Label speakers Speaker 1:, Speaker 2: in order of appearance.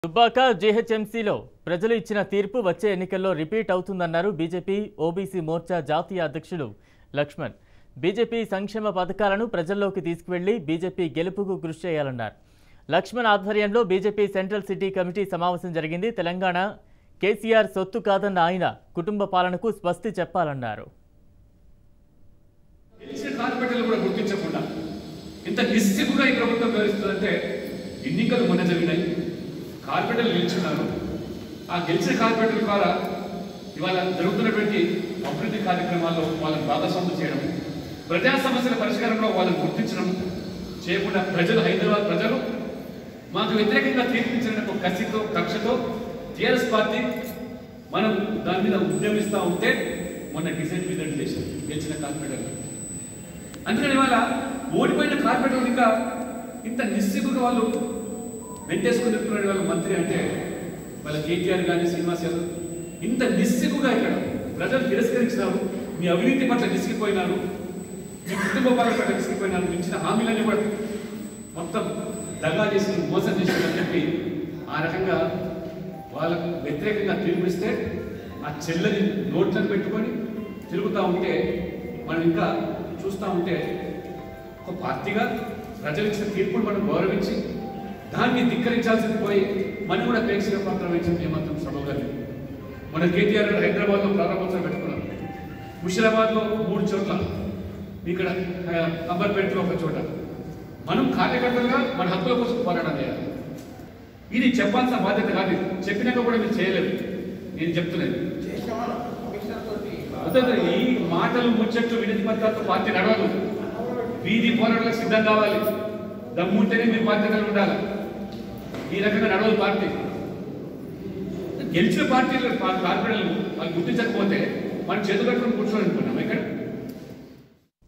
Speaker 1: దుబ్బాక జీహెచ్ఎంసీలో ప్రజలు ఇచ్చిన తీర్పు వచ్చే ఎన్నికల్లో రిపీట్ అవుతుందన్నారు బీజేపీ ఓబీసీ మోర్చా జాతీయ అధ్యక్షుడు లక్ష్మణ్ బీజేపీ సంక్షేమ పథకాలను ప్రజల్లోకి తీసుకువెళ్లి బీజేపీ గెలుపుకు కృషి చేయాలన్నారు లక్ష్మణ్ ఆధ్వర్యంలో బీజేపీ సెంట్రల్ సిటీ కమిటీ సమావేశం జరిగింది తెలంగాణ కేసీఆర్ సొత్తు కాదన్న ఆయన కుటుంబ పాలనకు స్పష్టి చెప్పాలన్నారు
Speaker 2: గెలిచిన కార్పొరేటర్లు కూడా గుర్తించకుండా ఇంత నిస్సిగ్గుగా ఈ ప్రభుత్వం వ్యవహరిస్తుందంటే ఎన్నికలు మొన్న జరిగినాయి కార్పొరేటర్లు గెలుచున్నారు ఆ గెలిచిన కార్పొరేటర్ల ద్వారా ఇవాళ జరుగుతున్నటువంటి అభివృద్ధి కార్యక్రమాల్లో వాళ్ళని భాగస్వామ్యం చేయడం ప్రజా సమస్యల పరిష్కారంలో వాళ్ళని గుర్తించడం చేయకుండా ప్రజలు హైదరాబాద్ ప్రజలు మాకు వ్యతిరేకంగా తీర్పించిన ఒక కసితో కక్షతో టీఆర్ఎస్ పార్టీ మనం దాని మీద ఉద్యమిస్తూ ఉంటే మొన్న డిసైడ్ రిజల్ట్ చేశాం గెలిచిన కార్పొరేటర్లు అందుకని ఇవాళ ఓడిపోయిన కార్పొరేటర్లు ఇంకా ఇంత నిస్సిగ్గుగా వాళ్ళు వెంటేసుకుని చెప్తున్నాడు వాళ్ళ మంత్రి అంటే వాళ్ళ కేటీఆర్ కానీ శ్రీనివాస్ యాదవ్ ఇంత నిస్సిగ్గుగా ఇక్కడ ప్రజలు తిరస్కరించినారు మీ అవినీతి పట్ల విసిగిపోయినారు మీ కుటుంబ పాలన పట్ల విసిగిపోయినారు మీ ఇచ్చిన హామీలన్నీ కూడా మొత్తం దగా చేసి మోసం చేసిందని చెప్పి ఆ రకంగా వాళ్ళకు వ్యతిరేకంగా తీర్పిస్తే ఆ చెల్లని నోట్లను పెట్టుకొని తిరుగుతూ ఉంటే మనం ఇంకా చూస్తూ ఉంటే ఒక పార్టీగా ప్రజలు ఇచ్చిన తీర్పును మనం గౌరవించి దాన్ని ధిక్కరించాల్సింది పోయి మనం కూడా ప్రేక్షక పాత్ర వహించిన ఏమాత్రం శ్రమగా లేదు మన కేటీఆర్ గారు హైదరాబాద్లో ప్రారంభోత్సవం పెట్టుకున్నారు ముషిరాబాద్లో మూడు చోట్ల ఇక్కడ ఆ, అంబర్పేటలో ఒక చోట మనం కార్యకర్తలుగా మన హక్కుల కోసం పోరాటం చేయాలి ఇది చెప్పాల్సిన బాధ్యత కాదు ఇది. చెప్పినాక కూడా మీరు చేయలేదు నేను చెప్తున్నాను వద్దొద్దు. ఈ మాటలు ముచ్చట్లు వినతి పత్రాలతో పార్టీ నడవదు వీధి పోరాటాలకు సిద్ధం కావాలి దమ్ముంటేనే మీరు పార్టీ కలిగి ఉండాలి ఈ రకంగా నడవదు పార్టీ గెలిచిన పార్టీలు కార్పొరేటర్లు వాళ్ళు గుర్తించకపోతే మనం చేతులు కట్టుకుని కూర్చోని అనుకున్నా